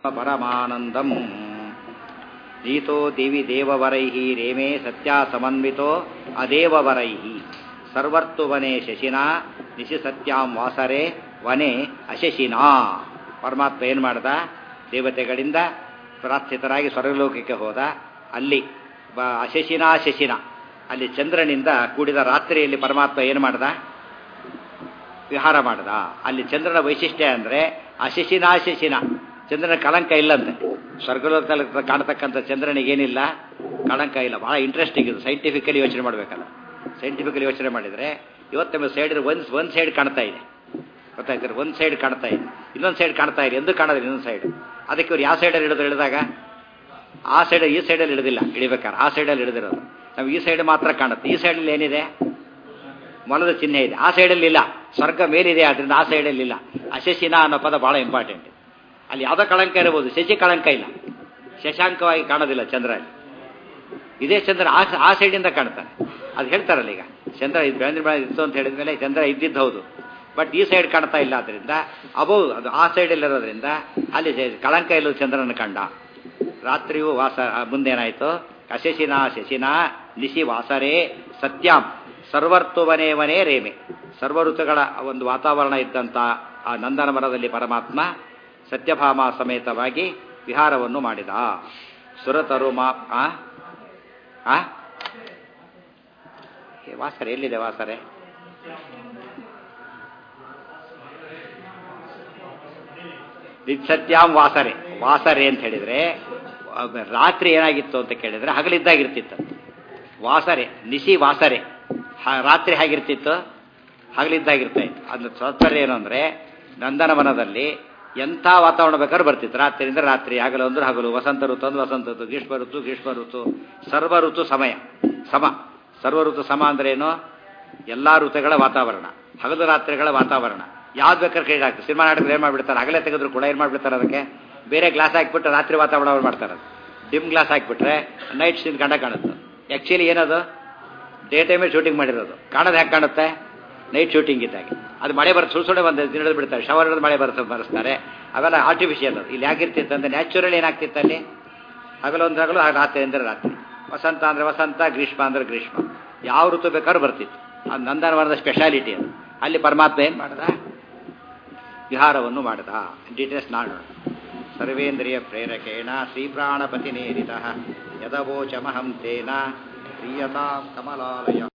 ಪರಮಾನಂದಂ ನೀತೋ ದೇವಿ ದೇವವರೈ ರೇಮೇ ಸತ್ಯಾ ಸಮನ್ವಿತೋ ಅದೇವವರೈ ಸರ್ವರ್ತು ವನೆ ಶಶಿನಾ ನಿಶಿ ಸತ್ಯಾಂ ವಾಸರೆ ವನೆ ಅಶಶಿನಾ ಪರಮಾತ್ಮ ಏನು ಮಾಡ್ದ ದೇವತೆಗಳಿಂದ ಪ್ರಾರ್ಥಿತರಾಗಿ ಸ್ವರ್ಗಲೋಕಕ್ಕೆ ಹೋದ ಅಲ್ಲಿ ಬ ಅಶಶಿನಾ ಶಶಿನ ಅಲ್ಲಿ ಚಂದ್ರನಿಂದ ಕೂಡಿದ ರಾತ್ರಿಯಲ್ಲಿ ಪರಮಾತ್ಮ ಏನು ಮಾಡ್ದ ವಿಹಾರ ಮಾಡ್ದ ಅಲ್ಲಿ ಚಂದ್ರನ ವೈಶಿಷ್ಟ್ಯ ಅಂದರೆ ಅಶಶಿನಾ ಶಶಿನ ಚಂದ್ರನ ಕಳಂಕ ಇಲ್ಲಂತೆ ಸ್ವರ್ಗಲೋಕದಲ್ಲಿ ಕಾಣತಕ್ಕಂಥ ಚಂದ್ರನಿಗೇನಿಲ್ಲ ಕಳಂಕ ಇಲ್ಲ ಭಾಳ ಇಂಟ್ರೆಸ್ಟಿಂಗ್ ಇದು ಸೈಂಟಿಫಿಕಲಿ ಯೋಚನೆ ಮಾಡಬೇಕಲ್ಲ ಸೈಂಟಿಫಿಕಲಿ ಯೋಚನೆ ಮಾಡಿದರೆ ಇವತ್ತು ಸೈಡ್ ಒಂದು ಒಂದು ಸೈಡ್ ಕಾಣ್ತಾ ಇದೆ ಗೊತ್ತಾಯ್ತಾರೆ ಒಂದು ಸೈಡ್ ಕಾಣ್ತಾ ಇದೆ ಇನ್ನೊಂದು ಸೈಡ್ ಕಾಣ್ತಾ ಇದೆ ಎಂದು ಕಾಣೋದಿಲ್ಲ ಇನ್ನೊಂದು ಸೈಡ್ ಅದಕ್ಕೆ ಇವ್ರು ಯಾವ ಸೈಡಲ್ಲಿ ಹಿಡಿದು ಹಿಡಿದಾಗ ಆ ಸೈಡ್ ಈ ಸೈಡಲ್ಲಿ ಹಿಡಿದಿಲ್ಲ ಹಿಡಿಬೇಕಾರೆ ಆ ಸೈಡಲ್ಲಿ ಹಿಡಿದಿರೋದು ನಾವು ಈ ಸೈಡ್ ಮಾತ್ರ ಕಾಣುತ್ತೆ ಈ ಸೈಡಲ್ಲಿ ಏನಿದೆ ಮೊಲದ ಚಿಹ್ನೆ ಇದೆ ಆ ಸೈಡಲ್ಲಿ ಇಲ್ಲ ಸ್ವರ್ಗ ಮೇಲಿದೆ ಅದರಿಂದ ಆ ಸೈಡಲ್ಲಿ ಇಲ್ಲ ಅಶಶಿನ ಅನ್ನೋ ಪದ ಭಾಳ ಇಂಪಾರ್ಟೆಂಟ್ ಅಲ್ಲಿ ಯಾವುದೋ ಕಳಂಕ ಇರಬಹುದು ಶಶಿ ಕಳಂಕ ಇಲ್ಲ ಶಶಾಂಕವಾಗಿ ಕಾಣೋದಿಲ್ಲ ಚಂದ್ರ ಅಲ್ಲಿ ಇದೇ ಚಂದ್ರ ಆ ಆ ಸೈಡಿಂದ ಕಾಣ್ತಾನೆ ಅದು ಹೇಳ್ತಾರಲ್ಲ ಈಗ ಚಂದ್ರ ಇದು ಬೆಳಂದ್ರ ಇತ್ತು ಅಂತ ಹೇಳಿದ ಮೇಲೆ ಚಂದ್ರ ಇದ್ದಿದ್ದು ಹೌದು ಬಟ್ ಈ ಸೈಡ್ ಕಾಣ್ತಾ ಇಲ್ಲ ಅದರಿಂದ ಅಬೌ ಅದು ಆ ಸೈಡಲ್ಲಿರೋದ್ರಿಂದ ಅಲ್ಲಿ ಕಳಂಕ ಇಲ್ಲದ ಚಂದ್ರನ ಕಂಡ ರಾತ್ರಿಯೂ ವಾಸ ಮುಂದೇನಾಯಿತು ಅಶಶಿನ ಶಶಿನ ನಿಶಿ ವಾಸರೇ ಸತ್ಯಾಂ ಸರ್ವರ್ತುವನೇ ವನೇ ರೇಮೆ ಸರ್ವ ಋತುಗಳ ಒಂದು ವಾತಾವರಣ ಇದ್ದಂಥ ಆ ನಂದನ ಮರದಲ್ಲಿ ಪರಮಾತ್ಮ ಸತ್ಯಭಾಮ ಸಮೇತವಾಗಿ ವಿಹಾರವನ್ನು ಮಾಡಿದ ಸುರತರು ಮಾ ಆ ವಾಸರೆ ಎಲ್ಲಿದೆ ವಾಸರೆ ನಿತ್ಸತ್ಯಾಂ ವಾಸರೆ ವಾಸರೆ ಅಂತ ಹೇಳಿದ್ರೆ ರಾತ್ರಿ ಏನಾಗಿತ್ತು ಅಂತ ಕೇಳಿದ್ರೆ ಹಗಲಿದ್ದಾಗಿರ್ತಿತ್ತು ವಾಸರೆ ನಿಶಿ ವಾಸರೆ ರಾತ್ರಿ ಹೇಗಿರ್ತಿತ್ತು ಹಗಲಿದ್ದಾಗಿರ್ತಾ ಇತ್ತು ಅದ್ರ ತಾತ್ಪರ್ಯ ಏನು ಅಂದರೆ ನಂದನವನದಲ್ಲಿ ಎಂಥ ವಾತಾವರಣ ಬೇಕಾದ್ರೂ ಬರ್ತಿತ್ತು ರಾತ್ರಿಯಿಂದ ರಾತ್ರಿ ಹಗಲು ಅಂದ್ರೆ ಹಗಲು ವಸಂತ ಋತು ಅಂದ್ರೆ ವಸಂತ ಋತು ಗ್ರೀಷ್ಮ ಋತು ಗ್ರೀಷ್ಮ ಋತು ಸರ್ವ ಋತು ಸಮಯ ಸಮ ಸರ್ವ ಋತು ಸಮ ಅಂದ್ರೆ ಏನು ಎಲ್ಲ ಋತುಗಳ ವಾತಾವರಣ ಹಗಲು ರಾತ್ರಿಗಳ ವಾತಾವರಣ ಯಾವ್ದು ಬೇಕಾದ್ರೆ ಕೈ ಹಾಕ್ತಾರೆ ಸಿನಿಮಾ ನಾಟಕ ಏನು ಮಾಡಿಬಿಡ್ತಾರೆ ಹಗಲೇ ತೆಗೆದ್ರು ಕೂಡ ಏನು ಮಾಡಿಬಿಡ್ತಾರೆ ಅದಕ್ಕೆ ಬೇರೆ ಗ್ಲಾಸ್ ಹಾಕಿಬಿಟ್ಟು ರಾತ್ರಿ ವಾತಾವರಣ ಮಾಡ್ತಾರೆ ಡಿಮ್ ಗ್ಲಾಸ್ ಹಾಕಿಬಿಟ್ರೆ ನೈಟ್ ಸೀನ್ ಕಂಡ ಕಾಣುತ್ತೆ ಆ್ಯಕ್ಚುಲಿ ಏನದು ಡೇ ಟೈಮೇ ಶೂಟಿಂಗ್ ಮಾಡಿರೋದು ಕಾಣೋದು ಹೇಗೆ ಕಾಣುತ್ತೆ ನೈಟ್ ಶೂಟಿಂಗ್ ಇದ್ದಾಗೆ ಅದು ಮಳೆ ಬರುತ್ತೆ ಸುಳ್ಳು ಸುಳ್ಳೆ ಒಂದು ದಿನದ ಬಿಡ್ತಾರೆ ಶವರ್ ಹಿಡಿದು ಮಳೆ ಬರುತ್ತೆ ಬರೆಸ್ತಾರೆ ಅವೆಲ್ಲ ಆರ್ಟಿಫಿಷಿಯಲ್ ಇಲ್ಲಿ ಯಾಕಿರ್ತಿತ್ತು ಅಂದರೆ ನ್ಯಾಚುರಲ್ ಏನಾಗ್ತಿತ್ತು ಅಲ್ಲಿ ಹಗಲೊಂದು ಹಗಲು ರಾತ್ರಿ ಅಂದರೆ ರಾತ್ರಿ ವಸಂತ ಅಂದರೆ ವಸಂತ ಗ್ರೀಷ್ಮ ಅಂದರೆ ಗ್ರೀಷ್ಮ ಯಾವ ಋತು ಬೇಕಾದ್ರೂ ಬರ್ತಿತ್ತು ಅದು ನಂದನವನದ ಸ್ಪೆಷಾಲಿಟಿ ಅದು ಅಲ್ಲಿ ಪರಮಾತ್ಮ ಏನು ಮಾಡ್ದ ವಿಹಾರವನ್ನು ಮಾಡಿದ ಡೀಟೇಲ್ಸ್ ನಾಡೋಣ ಸರ್ವೇಂದ್ರಿಯ ಪ್ರೇರಕೇಣ ಶ್ರೀಪ್ರಾಣಪತಿ ನೇರಿತ ಯದವೋಚಮಹಂ ತೇನ ಪ್ರಿಯತಾಂ ಕಮಲಾಲಯ